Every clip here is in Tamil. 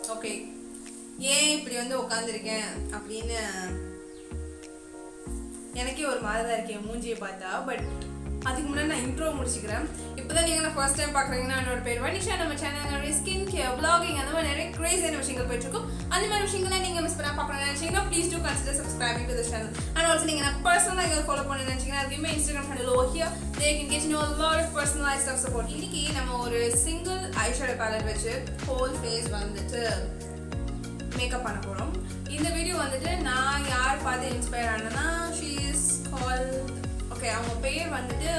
ஓகே ஏன் இப்படி வந்து உட்காந்துருக்கேன் அப்படின்னு எனக்கே ஒரு மாதிரி தான் இருக்கேன் மூஞ்சியை பார்த்தா பட் அதுக்கு முன்னாடி நான் இன்ட்ரோ முடிச்சுக்கிறேன் இப்போதான் நீங்கள் நான் ஃபர்ஸ்ட் டைம் பார்க்குறீங்கன்னா என்னோட பேர் வனிஷா நம்ம சேனல் நிறைய ஸ்கின் கேர் vlogging அந்த மாதிரி நிறைய கிரேஸியான விஷயங்கள் போயிட்டு இருக்கும் அந்த மாதிரி விஷயங்களை நீங்கள் மிஸ் பண்ண பார்க்கணும்னு நினைச்சீங்கன்னா please do consider subscribing to this channel and also நீங்கள் நான் பர்சனலாக எங்களை ஃபாலோ பண்ண நினைச்சீங்கன்னா அதுக்குமே Instagram handle oh here they can get no lot of personalise of support இன்னைக்கு நம்ம ஒரு சிங்கிள் ஐஷேடோ பேலட் வச்சு ஹோல் ஃபேஸ் வந்துட்டு மேக்கப் பண்ண போகிறோம் இந்த வீடியோ வந்துட்டு நான் யார் பார்த்து இன்ஸ்பயர் ஆனேன்னா ஷீ இஸ் கால் ஓகே அவங்க பேர் வந்துட்டு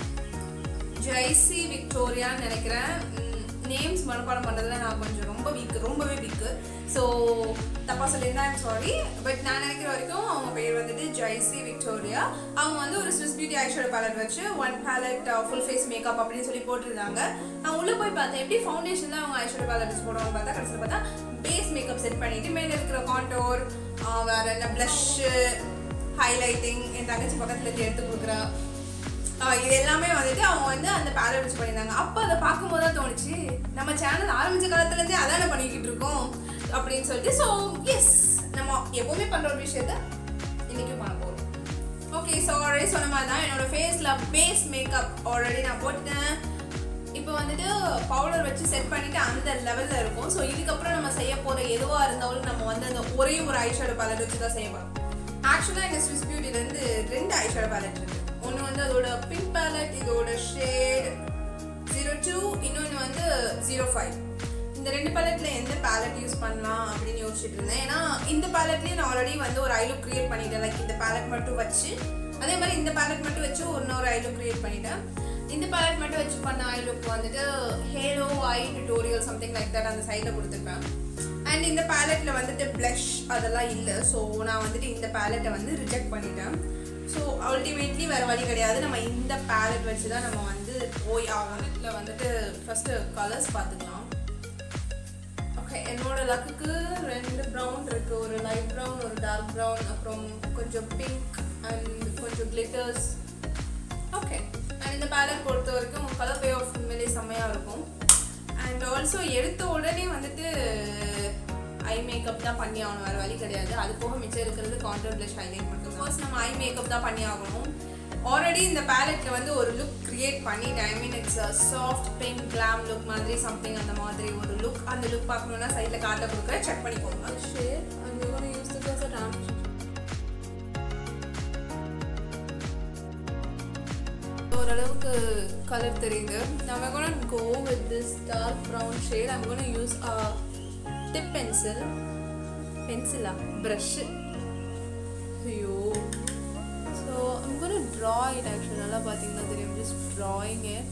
ஜெய்சி விக்டோரியான்னு நினைக்கிறேன் நேம்ஸ் மனப்பாடம் பண்ணுறதுல நான் கொஞ்சம் ரொம்ப வீக் ரொம்பவே வீக்கு ஸோ தப்பாக சொல்லியிருந்தா ஐம் சாரி பட் நான் நினைக்கிற வரைக்கும் அவங்க பேர் வந்துட்டு ஜெய்சி விக்டோரியா அவங்க வந்து ஒரு ஸ்விஸ் பியூட்டி ஐஷோட பேலட் வச்சு one palette full face makeup அப்படின்னு சொல்லி போட்டிருந்தாங்க நான் உள்ளே போய் பார்த்தேன் எப்படி ஃபவுண்டேஷன் அவங்க ஐஷோட பேலட் வச்சு போடுவாங்க பார்த்தா கடைசியில் பார்த்தா பேஸ் மேக்கப் செட் பண்ணிட்டு மேலே இருக்கிற காண்டோர் வேற என்ன ப்ளஷ்ஷு ஹைலைட்டிங் என் தங்கச்சி பக்கத்தில் இருந்து எடுத்து கொடுக்குறா ஆஹ் இது எல்லாமே வந்துட்டு அவங்க வந்து அந்த பேலட் வச்சு பண்ணியிருந்தாங்க அப்போ அதை பார்க்கும்போது தான் தோணுச்சு நம்ம சேனல் ஆரம்பிச்ச காலத்துலேருந்தே அதானே பண்ணிக்கிட்டு இருக்கோம் அப்படின்னு சொல்லிட்டு ஸோ எஸ் நம்ம எப்போவுமே பண்ணுற ஒரு விஷயத்த இன்றைக்கும் பண்ண போகிறோம் ஓகே ஸோ ஆல்ரெடி சொன்ன மாதிரி தான் என்னோட ஃபேஸில் பேஸ் மேக்கப் ஆல்ரெடி நான் போட்டேன் இப்போ வந்துட்டு பவுடர் வச்சு செட் பண்ணிட்டு அந்த லெவலில் இருக்கும் ஸோ இதுக்கப்புறம் நம்ம செய்ய போகிற எதுவாக இருந்தாலும் நம்ம வந்து அந்த ஒரே ஒரு ஐஷேடோ பேலட் வச்சு தான் செய்ய போகிறோம் ஆக்சுவலாக எங்கள் ஸ்விஸ் பியூட்டிலேருந்து ரெண்டு ஐஷேடோ பேலட் இருக்கு ஒன்று வந்து அதோட பிங்க் பேலட் இதோட ஷேட் ஜீரோ டூ இன்னொன்று வந்து ஜீரோ ஃபைவ் இந்த ரெண்டு பேலட்ல எந்த பேலட் யூஸ் பண்ணலாம் அப்படின்னு யோசிச்சுட்டு இருந்தேன் ஏன்னா இந்த பேலட்லேயே நான் ஆல்ரெடி வந்து ஒரு ஐலுக் கிரியேட் பண்ணிட்டேன் லைக் இந்த பேலட் மட்டும் வச்சு அதே மாதிரி இந்த பேலட் மட்டும் வச்சு இன்னொரு ஐலுக் கிரியேட் பண்ணிட்டேன் இந்த பேலட் மட்டும் வச்சு பண்ண ஐலுக் வந்துட்டு halo eye tutorial something like that அந்த சைடில் கொடுத்துருப்பேன் அண்ட் இந்த பேலட்ல வந்துட்டு ப்ளஷ் அதெல்லாம் இல்லை ஸோ நான் வந்துட்டு இந்த பேலட்டை வந்து ரிஜெக்ட் பண்ணிட்டேன் ஸோ அல்டிமேட்லி வேறு வழி கிடையாது நம்ம இந்த பேலட் வச்சு தான் நம்ம வந்து போய் ஆகணும் இதில் வந்துட்டு ஃபஸ்ட்டு கலர்ஸ் பார்த்துக்கலாம் ஓகே என்னோட லக்குக்கு ரெண்டு ப்ரௌன் இருக்கு ஒரு லைட் ப்ரௌன் ஒரு டார்க் ப்ரௌன் அப்புறம் கொஞ்சம் பிங்க் அண்ட் கொஞ்சம் கிளிட்டர்ஸ் ஓகே அண்ட் இந்த பேலட் பொறுத்த வரைக்கும் கலர் பே ஆஃப் உண்மையிலே செம்மையாக இருக்கும் அண்ட் ஆல்சோ எடுத்த உடனே வந்துட்டு ஐ மேக்கப் தான் பண்ணி ஆகணும் வேறு வழி கிடையாது அது போக மிச்சம் இருக்கிறது கான்டர் ப்ளஷ் ஹைலைட் மட்டும் ஃபர்ஸ்ட் நம்ம ஐ மேக்கப் தான் பண்ணி ஆகணும் ஆல்ரெடி இந்த பேலட்ல வந்து ஒரு லுக் கிரியேட் பண்ணிட்டேன் I mean it's soft pink glam look மாதிரி சம்திங் அந்த மாதிரி ஒரு லுக் அந்த லுக் பார்க்கணுன்னா சைடில் காட்ட கொடுக்குறேன் செக் பண்ணிக்கோங்க share and use this as a ஓரளவுக்கு கலர் தெரியுது நம்ம கூட go with this dark brown shade I'm gonna use a tip pencil பென்சிலா ப்ரஷ்ஷு ஐயோ so I'm gonna draw it actually நல்லா பார்த்தீங்கன்னா தெரியும் just drawing it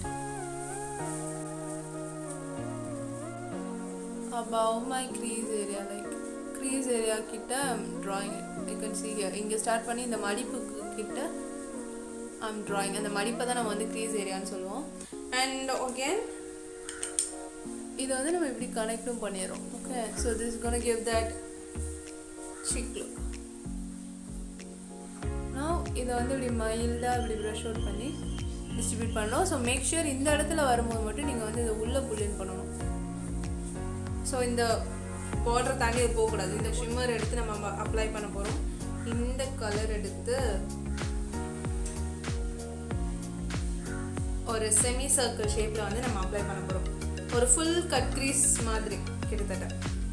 above my crease area like crease area கிட்ட drawing it you can see here இங்கே ஸ்டார்ட் பண்ணி இந்த மடிப்புக்கு கிட்ட ஐம் drawing அந்த மடிப்பை தான் நம்ம வந்து க்ரீஸ் ஏரியான்னு சொல்லுவோம் அண்ட் again இதை வந்து நம்ம இப்படி கனெக்டும் பண்ணிடுறோம் okay so this gonna give that chic look நான் இதை வந்து இப்படி மைல்டாக இப்படி ப்ரஷ் அவுட் பண்ணி டிஸ்ட்ரிபியூட் பண்ணணும் ஸோ மேக் ஷூர் இந்த இடத்துல வரும்போது மட்டும் நீங்கள் வந்து இதை உள்ளே புல்லின் பண்ணணும் ஸோ இந்த பார்டரை தாண்டி இது போகக்கூடாது இந்த ஷிம்மர் எடுத்து நம்ம அப்ளை பண்ண போகிறோம் இந்த கலர் எடுத்து ஒரு செமி சர்க்கிள் ஷேப்பில் வந்து நம்ம அப்ளை பண்ண போகிறோம் ஒரு ஃபுல் கட் க்ரீஸ் மாதிரி கிட்டத்தட்ட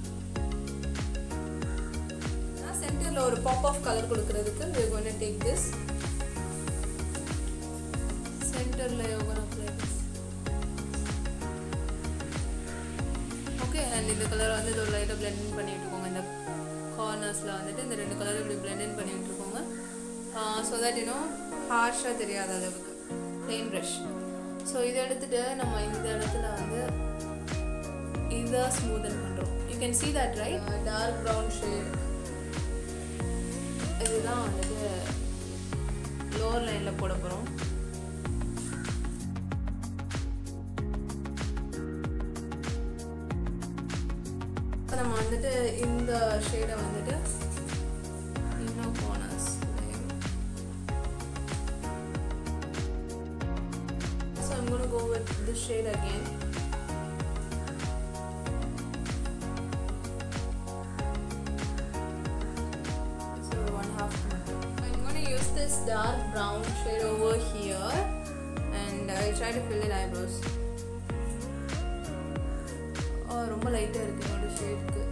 சென்டரில் ஒரு பாப் ஆஃப் கலர் கொடுக்கறதுக்கு we are going to take this சென்டரில் you're going to apply this okay and இந்த கலர் வந்து இது ஒரு லைட்டாக பிளெண்ட் பண்ணி விட்டுக்கோங்க இந்த கார்னர்ஸில் வந்துட்டு இந்த ரெண்டு கலர் இப்படி பிளெண்ட் பண்ணி விட்டுருக்கோங்க ஸோ தட் இன்னும் ஹார்ஷாக தெரியாத அளவுக்கு plain ப்ரஷ் ஸோ இதை எடுத்துட்டு நம்ம இந்த இடத்துல வந்து இதை ஸ்மூதன் பண்ணுறோம் you can see that right dark brown shade இதுதான் வந்துட்டு லோவர் லைனில் போட போகிறோம் இப்போ நம்ம வந்துட்டு இந்த ஷேடை வந்துட்டு இன்னும் கோனஸ் So I'm going to go with this shade again. dark brown shade over here and I'll try to fill in eyebrows. ஓ ரொம்ப லைட்டாக இருக்கு என்னோட ஷேட்க்கு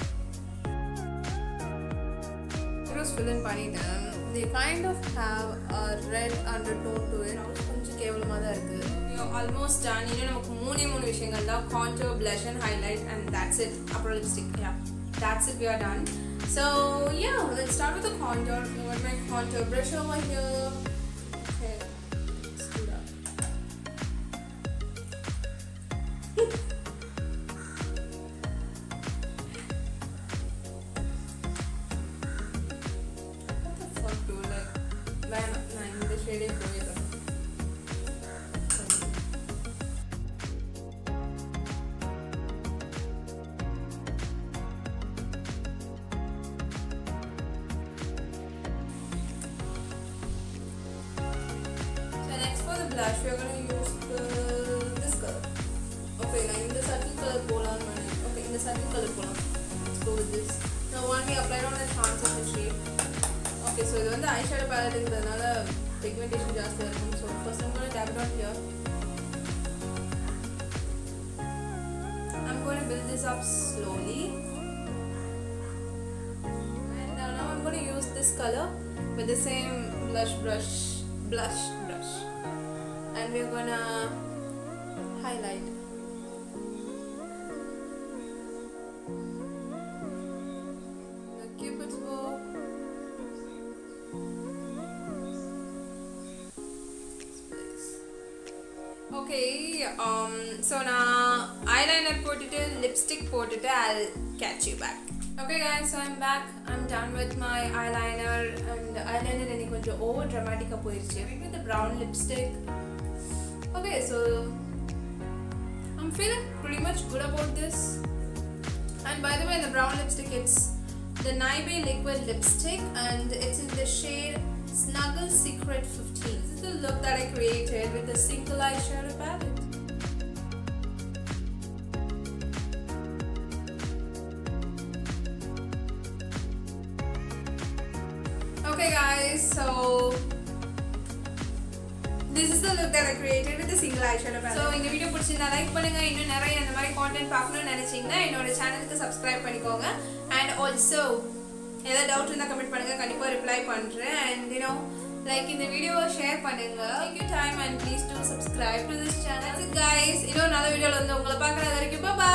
ஐப்ரோஸ் ஃபில் இன் பண்ணிட்டேன் they kind of have a red undertone to it கொஞ்சம் கேவலமாக தான் இருக்குது ஆல்மோஸ்ட் டன் இன்னும் நமக்கு மூணே மூணு விஷயங்கள் தான் contour blush and highlight and that's it அப்புறம் lipstick yeah that's it we are done so yeah let's start with the contour I got my contour brush over here okay let's do that what the fuck dude like வேணாம் நான் இந்த ஷேடே போயிடுறேன் So next for the blush, we are going to use the, this color. Okay, now in the subtle color polar Okay, in the subtle color polar. Let's go with this. Now one we applied on the chance of the shape. Okay, so இது வந்து eyeshadow palette இருக்கிறதுனால pigmentation ஜாஸ்தியா இருக்கும். So first I'm going to dab it on here. I'm going to build this up slowly. And uh, now I'm going to use this color with the same blush brush, blush brush, and we're gonna highlight. The cupid's bow. This place. Okay, um, so நான் eyeliner போட்டுட்டு lipstick போட்டுட்டு I'll catch you back. Okay guys, so I'm back. I'm done with my eyeliner and eyeliner எனக்கு கொஞ்சம் over dramatic போயிருச்சு. With the brown lipstick. Okay, so I'm feeling pretty much good about this. And by the way, the brown lipstick, it's the Naibe liquid lipstick and it's in the shade Snuggle Secret 15. This is the look that I created with a single eyeshadow palette. Okay guys, so this is the look that I created with a single eyeshadow palette. So இந்த வீடியோ பிடிச்சிருந்தா லைக் பண்ணுங்க இன்னும் நிறைய இந்த மாதிரி கான்டென்ட் பார்க்கணும்னு நினைச்சீங்கன்னா என்னோட சேனலுக்கு சப்ஸ்கிரைப் பண்ணிக்கோங்க அண்ட் ஆல்சோ ஏதாவது டவுட் இருந்தால் கமெண்ட் பண்ணுங்க கண்டிப்பாக ரிப்ளை பண்ணுறேன் அண்ட் யூனோ லைக் இந்த வீடியோவை ஷேர் பண்ணுங்க take you time and please do subscribe to this channel guys இன்னொரு நல்ல வீடியோவில் வந்து உங்களை பார்க்குறது வரைக்கும் பாய்